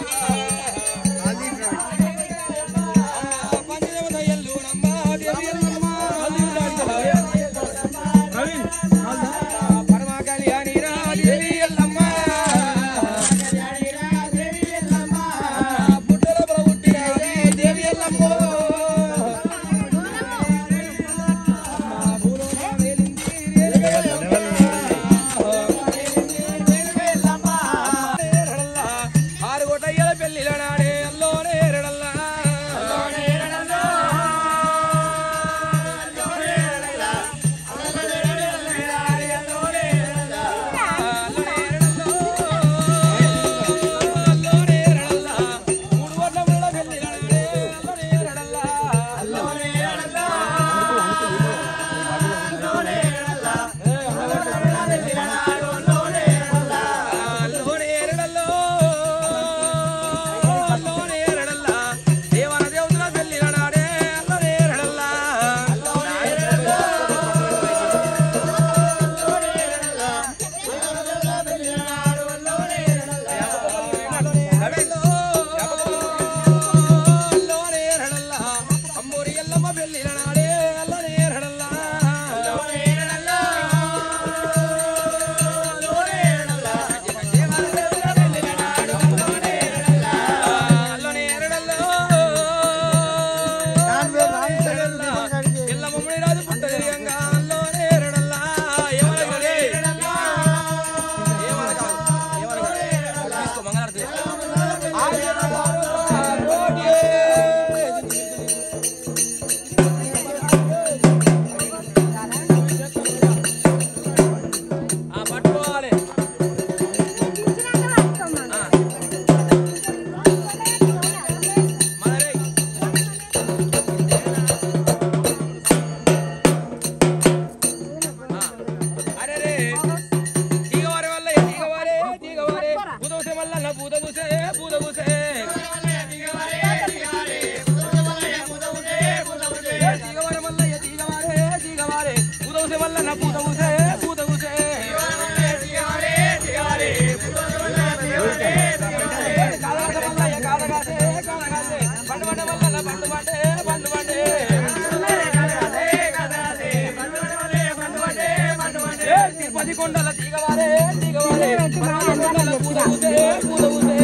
తిరుపతి కొండల దిగవారే దిగవారే కొండల పూత పూసే పూత పూసే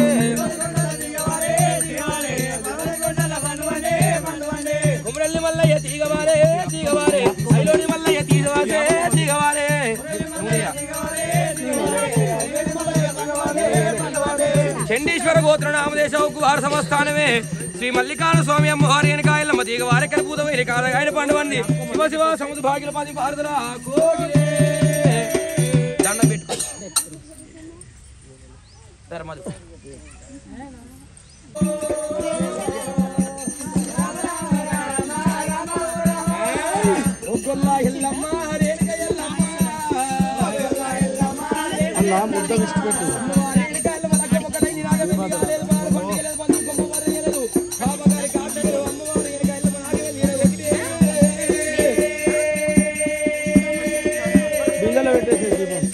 కుమరల్లి మల్లయ్య తీగవారే తీగవారే ఐలోని మల్లయ్య తీగవాసే తీగవారే చండీశ్వర గోత్ర నామదేశ వార సమస్థానమే శ్రీ మల్లికార్జున స్వామి అమ్మవారి వెనకాయలమ్మ తీగ వారెక్కడ పూతమైన కారగాయన పండువండి శివ శివ సముద్ర భాగ్యుల పది భారతుల కోగిలే దండం పెట్టుకో సరే మధు ఒగ్గొల్లా ఎల్లమ్మ రేణుక ఎల్లమ్మ అలా ముద్ద విడిచిపెట్టు బిందెలో పెట్టేసి దీపం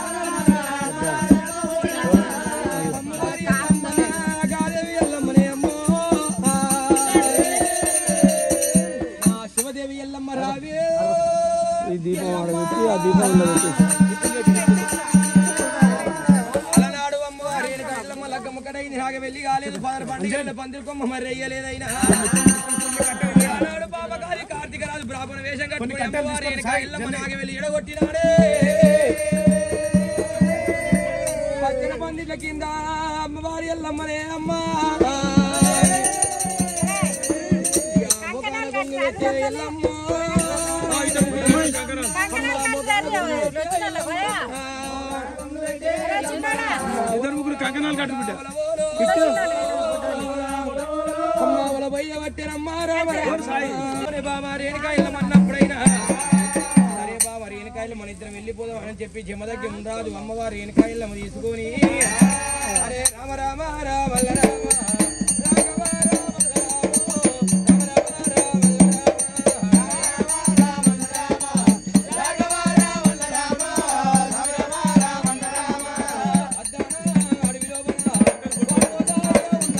శివదేవి ఎల్లమ్మ రావే ఈ దీపం ఆడ పెట్టి ఆ దీపంలో పెట్టేసి అలనాడు అమ్మవారి వెనుక ఎల్లమ్మ లగ్గమ్మ కడైన హాగ వెళ్ళి కాలేదు పదర పండుగ పందిరి కొమ్మ మరి అయ్యలేదైనా అలనాడు పాపకారి కార్తీక రాజు బ్రాహ్మణ వేషం కట్టుకుని అమ్మవారి వెనుక ఎల్లమ్మ నాగ వెళ్ళి ఎడగొట్టినాడే పచ్చన పందిట్ల కింద అమ్మవారి ఎల్లమ్మనే అమ్మా ఒకన కొంగు పెట్టే ఎల్లమ్మ ఇద్దరు ముగ్గురు కంకణాలు కట్టు బిడ్డ అమ్మావల బయ్య పట్టినమ్మా రామ రామ బాబా రేణుకాయలు అన్నప్పుడైనా సరే బాబా రేణుకాయలు మన ఇద్దరం వెళ్ళిపోదాం అని చెప్పి జమ దగ్గర ఉండరాదు అమ్మవారు రేణుకాయలు తీసుకొని అరే రామ రామ రామ రామ రాఘవ రామ రామ రామ రామ రామ రామ అద్దన అడవిలో ఉన్న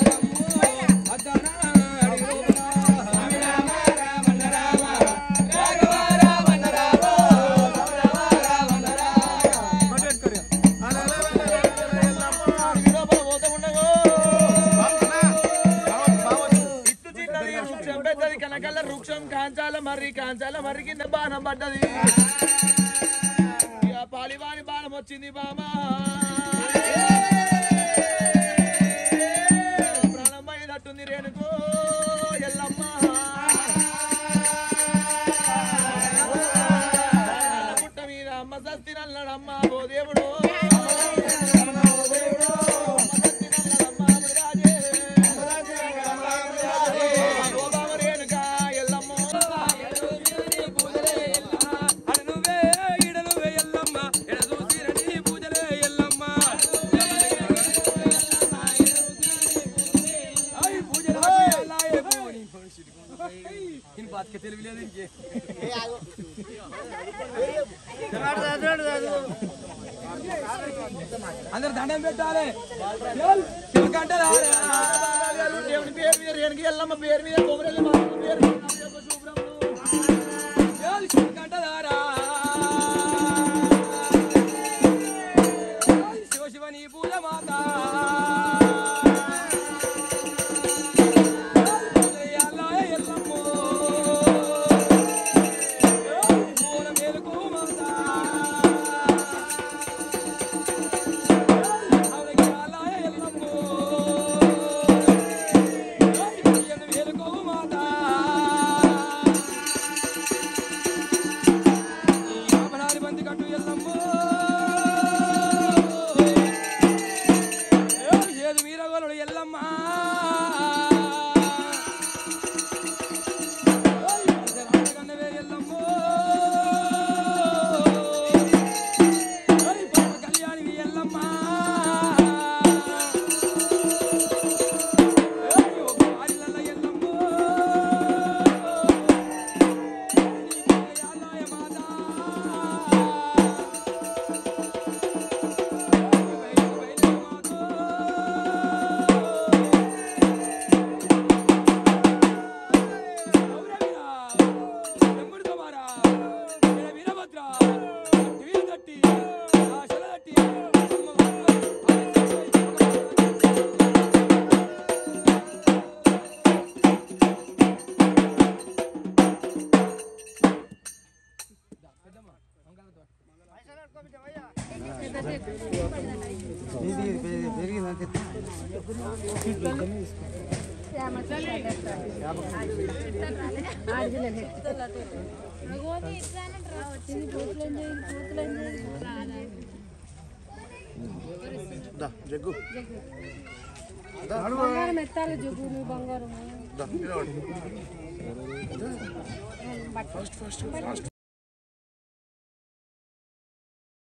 కాంచాల మర్రి కాంచాల మర్రి కింద బాణం పడ్డది ఇక పాలివాని బాణం వచ్చింది బామా ప్రాణం పోయినట్టుంది రేణుకో ఎల్లమ్మ పుట్ట మీద అమ్మ సస్తి నల్లడమ్మ ఓ దేవుడు ఓ బామ రేణుకా ఎల్లమ్మ నువ్వే ఈడ నువ్వే ఎల్లమ్మ ఎడ చూసిరని పూజలే ఎల్లమ్మ ఐ పూజలు అల్లాయే పోని ఇన్ బాత్ కే తెలివి లేదు ఇంకే అందరు దండం పెట్టాలి శివకంటే దేవుని పేరు మీద రేణుకి ఎల్లమ్మ పేరు మీద కొమరల్లి మాతమ్మ పేరు మీద నమ్మయ్యప్ప శుభ్రము. కంటదారా శివ శివని పూజ మాత ఎల్లమ్మో మూల మేలుకు మాత అవలకి అల్లాయ ఎల్లమ్మో మేలుకో మాత అమరారి బంది కట్టు ఎల్లమ్మో ఏదు వీరగోలుడు ఎల్లమ్మ కన్నవే ఎల్లమ్మో కళ్యాణి ఎల్లమ్మ ఆరిలల్ల ఎల్లమ్మో బంగారం ఎత్తాలి జగ్గు నీ బంగారం